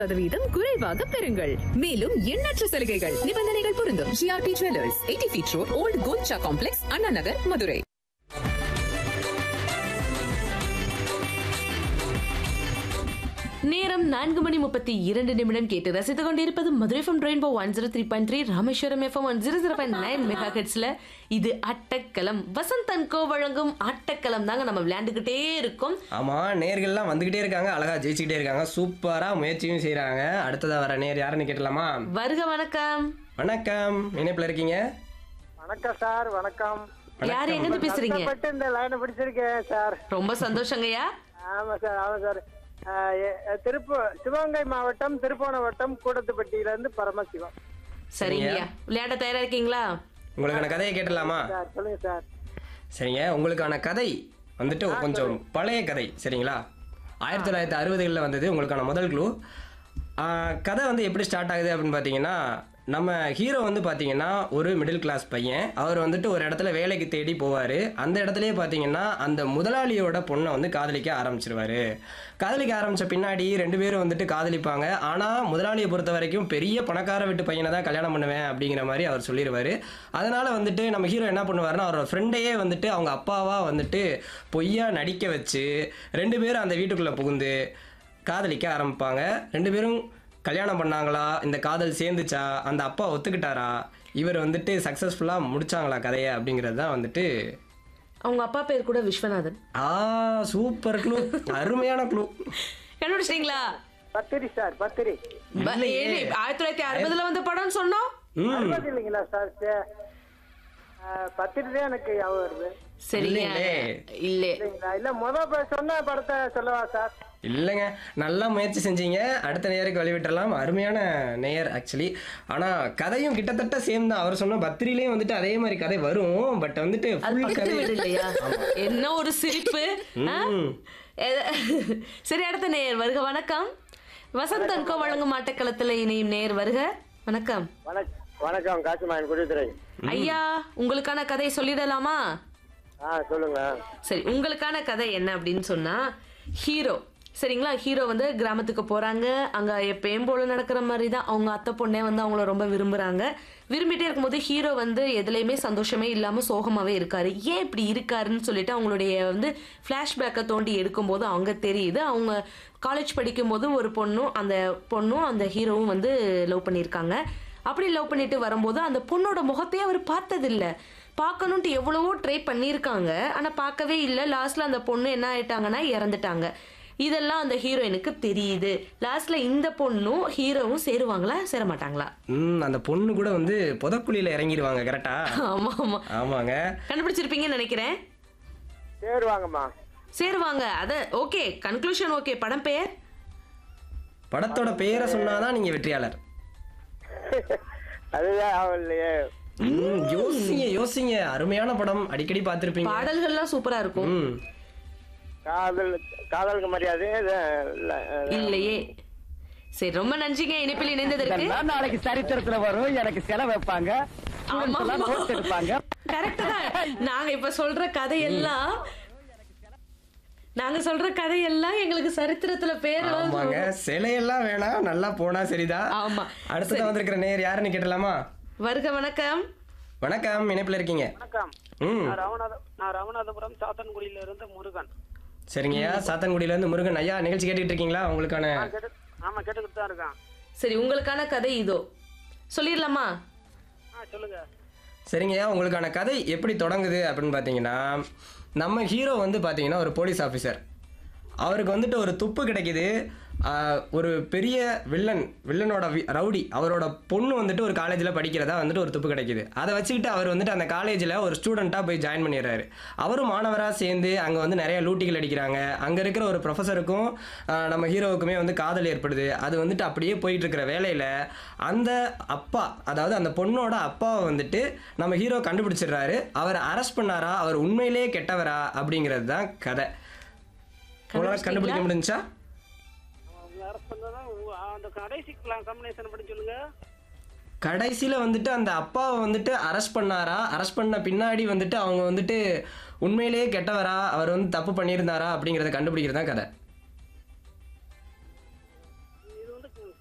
சதவீதம் குறைவாக பெறுங்கள் மேலும் எண்ணற்ற சலுகைகள் நிபந்தனைகள் பொருந்தும் GRT jewellers eighty feet road old Kolcha complex Anna Nagar Madurai நேரம் நான்கு மணி முப்பத்தி இரண்டு நிமிடம் கேட்டு ரசித்துக் கொண்டிருப்பது Madurai FM rainbow one zero three point three Rameswaram FM one zero zero point nine mega ஹெட்ஸ்ல இது அட்டக்களம் வசந்த் அன்கோ வழங்கும் அட்டக்களம் தாங்க நம்ம விளையாண்டுக்கிட்டே இருக்கோம் ஆமா நேர்கள்லாம் வந்துகிட்டே இருக்காங்க அழகா ஜெயிச்சுக்கிட்டே இருக்காங்க சூப்பரா முயற்சியும் செய்றாங்க அடுத்ததா வர நேர் யாருன்னு கேட்டலாமா வருக வணக்கம் வணக்கம் இணைப்புல இருக்கீங்க வணக்கம் சார் வணக்கம் யார் எங்க இருந்து பேசுறீங்க கஷ்டப்பட்டு இந்த லைனை பிடிச்சிருக்கேன் சார் ரொம்ப சந்தோஷங்கய்யா ஆமா சார் ஆமா சார் ஆஹ் எ- திருப்பூ சிவகங்கை மாவட்டம் திருப்போண வட்டம் கூடத்துப்பட்டியில இருந்து பரமசிவம் சரிங்கய்யா விளையாட தயாரா இருக்கீங்களா உங்களுக்கான கதையை கேட்டலாமா சார் சொல்லுங்க சார் சரிங்க உங்களுக்கான கதை வந்துட்டு கொஞ்சம் பழைய கதை சரிங்களா ஆயிரத்தி தொள்ளாயிரத்தி அறுபதுகளில் வந்தது உங்களுக்கான முதல் க்ளூ கதை வந்து எப்படி ஸ்டார்ட் ஆகுது அப்படின்னு பார்த்தீங்கன்னா நம்ம ஹீரோ வந்து பார்த்தீங்கன்னா ஒரு மிடில் கிளாஸ் பையன் அவர் வந்துட்டு ஒரு இடத்துல வேலைக்கு தேடி போவார் அந்த இடத்துலயே பார்த்தீங்கன்னா அந்த முதலாளியோட பொண்ணை வந்து காதலிக்க ஆரம்பிச்சிருவாரு காதலிக்க ஆரம்பித்த பின்னாடி ரெண்டு பேரும் வந்துட்டு காதலிப்பாங்க ஆனால் முதலாளியை பொறுத்த வரைக்கும் பெரிய பணக்கார வீட்டு பையனை தான் கல்யாணம் பண்ணுவேன் அப்படிங்கிற மாதிரி அவர் சொல்லிடுவார் அதனால வந்துட்டு நம்ம ஹீரோ என்ன பண்ணுவாருன்னா அவரோட ஃப்ரெண்டையே வந்துட்டு அவங்க அப்பாவா வந்துட்டு பொய்யா நடிக்க வச்சு ரெண்டு பேரும் அந்த வீட்டுக்குள்ளே புகுந்து காதலிக்க ஆரம்பிப்பாங்க ரெண்டு பேரும் கல்யாணம் பண்ணாங்களா இந்த காதல் சேர்ந்துச்சா அந்த அப்பா ஒத்துக்கிட்டாரா இவர் வந்துட்டு சக்ஸஸ்ஃபுல்லாக முடிச்சாங்களா கதையை அப்படிங்கிறது தான் வந்துட்டு அவங்க அப்பா பேர் கூட விஸ்வநாதன் ஆ சூப்பர் க்ளூ அருமையான க்ளூ கண்டுபிடிச்சிட்டீங்களா பத்திரி சார் பத்திரி ப- ஏழு, ஆயிரத்தி தொள்ளாயிரத்தி அறுபதுல வந்த படம் சொன்னோம் ம் அறுபது இல்லைங்களா சார் சே- ஆஹ் பத்திரி தான் எனக்கு ஞாபகம் வருது சரிங்க இல்லைங்களே. இல்ல இல்லைங்களா இல்ல முத ப- சொன்ன படத்தை சொல்லவா சார் இல்லைங்க நல்லா முயற்சி செஞ்சீங்க அடுத்த நேருக்கு வழிவிட்டுறலாம் அருமையான நேயர் ஆக்சுவலி ஆனால் கதையும் கிட்டத்தட்ட சேம் தான் அவர் சொன்ன பத்திரிலையும் வந்துட்டு அதே மாதிரி கதை வரும் பட் வந்துட்டு அது full பக்கத்து கதை வீடு இல்லையா என்ன ஒரு சிரிப்பு ஆ? ம். எத- சரி அடுத்த நேயர் வருக வணக்கம் வசந்த் அன்கோ வழங்கும் ஆட்டக்களத்துல இணையும் நேயர் வருக வணக்கம் வணக்கம் வணக்கம் காசிமாயன் குடித்துறை ஐயா உங்களுக்கான கதை சொல்லிடலாமா ஆ சொல்லுங்க சரி உங்களுக்கான கதை என்ன அப்படின்னு சொன்னா ஹீரோ சரிங்களா ஹீரோ வந்து கிராமத்துக்கு போறாங்க அங்க எப்பயும் போல நடக்கிற மாதிரி தான் அவங்க அத்தை பொண்ணே வந்து அவங்கள ரொம்ப விரும்புறாங்க விரும்பிட்டே இருக்கும்போது ஹீரோ வந்து எதுலையுமே சந்தோஷமே இல்லாம சோகமாவே இருக்காரு ஏன் இப்படி இருக்காருன்னு சொல்லிட்டு அவங்களுடைய வந்து ஃபிளாஷ்பேக்கை தோண்டி எடுக்கும்போது அவங்க தெரியுது அவங்க காலேஜ் படிக்கும்போது ஒரு பொண்ணும் அந்த பொண்ணும் அந்த ஹீரோவும் வந்து லவ் பண்ணியிருக்காங்க அப்படி லவ் பண்ணிட்டு வரும்போது அந்த பொண்ணோட முகத்தையே அவர் பார்த்ததில்ல பார்க்கணுன்ட்டு எவ்வளவோ ட்ரை பண்ணியிருக்காங்க ஆனால் பார்க்கவே இல்லை லாஸ்ட்ல அந்த பொண்ணு என்ன ஆயிட்டாங்கன்னா இறந்துட்டாங்க இதெல்லாம் அந்த ஹீரோயினுக்கு தெரியுது லாஸ்ட்ல இந்த பொண்ணும் ஹீரோவும் சேருவாங்களா சேர மாட்டாங்களா ம் அந்த பொண்ணு கூட வந்து புதக்குழியில இறங்கிடுவாங்க கரெக்டா ஆமா ஆமா ஆமாங்க கண்டுபிடிச்சிருப்பீங்கன்னு நினைக்கிறேன் சரி வாங்கம்மா சேருவாங்க அத ஓகே கன்க்ளூஷன் ஓகே படம் பெயர் படத்தோட பெயரை சொன்னாதான் நீங்க வெற்றியாளர் அதுதான் அவன் இல்லையே ம், யோசிங்க யோசிங்க அருமையான படம் அடிக்கடி பார்த்திருப்பீங்க பாடல்கள்லாம் சூப்பரா இருக்கும் ம் காதல் காதலுக்கு மரியாதை இது இல்ல, இல்லையே சரி ரொம்ப நன்றிங்க இணைப்பில் இணைந்ததற்கு இதெல்லாம் நாளைக்கு சரித்திரத்துல வரும் எனக்கு செலவு வைப்பாங்க ஆமா, students எல்லாம் ஆமா. notes எடுப்பாங்க கரெக்ட் தான் நாங்க இப்ப சொல்ற கதையெல்லாம் நாங்க சொல்ற கதையெல்லாம் எங்களுக்கு சரித்திரத்துல பேர் ஆமாங்க சிலையெல்லாம் வேணாம் நல்லா போனா சரிதான் ஆமா. அடுத்ததான் வந்திருக்கிற நேர் யாருன்னு கேட்டலாமா வருக வணக்கம் வணக்கம் இணைப்புல இருக்கீங்க வணக்கம் ம் நான் ராமநாத நான் ராமநாதபுரம் சாத்தன்குடியில இருந்து முருகன் சரிங்கய்யா சாத்தன்குடியில இருந்து முருகன் ஐயா நிகழ்ச்சி கேட்டுட்டு இருக்கீங்களா உங்களுக்கான கேட்டு ஆமா கேட்டுக்கிட்டு தான் இருக்கேன் சரி உங்களுக்கான கதை இதோ சொல்லிடலாமா ஆ சொல்லுங்க சரிங்கய்யா உங்களுக்கான கதை எப்படி தொடங்குது அப்படின்னு பார்த்தீங்கன்னா நம்ம ஹீரோ வந்து பார்த்தீங்கன்னா ஒரு போலீஸ் ஆஃபீஸர் அவருக்கு வந்துட்டு ஒரு துப்பு கிடைக்குது ஆஹ், ஒரு பெரிய வில்லன் வில்லனோட வி- ரவுடி அவரோட பொண்ணு வந்துட்டு ஒரு காலேஜில் படிக்கிறதா வந்துட்டு ஒரு துப்பு கிடைக்குது அதை வச்சுக்கிட்டு அவர் வந்துட்டு அந்த காலேஜில் ஒரு ஸ்டூடெண்ட்டாக போய் ஜாயின் பண்ணிடுறாரு அவரும் மாணவராக சேர்ந்து அங்கே வந்து நிறைய லூட்டிகள் அடிக்கிறாங்க அங்கே இருக்கிற ஒரு ப்ரொஃபஸருக்கும் ஆஹ், நம்ம ஹீரோவுக்குமே வந்து காதல் ஏற்படுது அது வந்துட்டு அப்படியே போயிட்டு இருக்கிற வேலையில் அந்த அப்பா அதாவது அந்த பொண்ணோட அப்பாவை வந்துட்டு நம்ம ஹீரோ கண்டுபிடிச்சிடுறாரு அவர் அரெஸ்ட் பண்ணாரா அவர் உண்மையிலேயே கெட்டவரா அப்படிங்கிறது தான் கதை உங்களால் கண்டுபிடிக்க முடிஞ்சா அரசு பண்ணதான் அந்த கடைசி காம்பினேஷன் படி சொல்லுங்க கடைசியில் வந்துட்டு அந்த அப்பாவை வந்துட்டு அரெஸ்ட் பண்ணாரா அரெஸ்ட் பண்ண பின்னாடி வந்துட்டு அவங்க வந்துட்டு உண்மையிலேயே கெட்டவரா அவர் வந்து தப்பு பண்ணியிருந்தாரா அப்படிங்கிறத கண்டுபிடிக்கிறது தான் கதை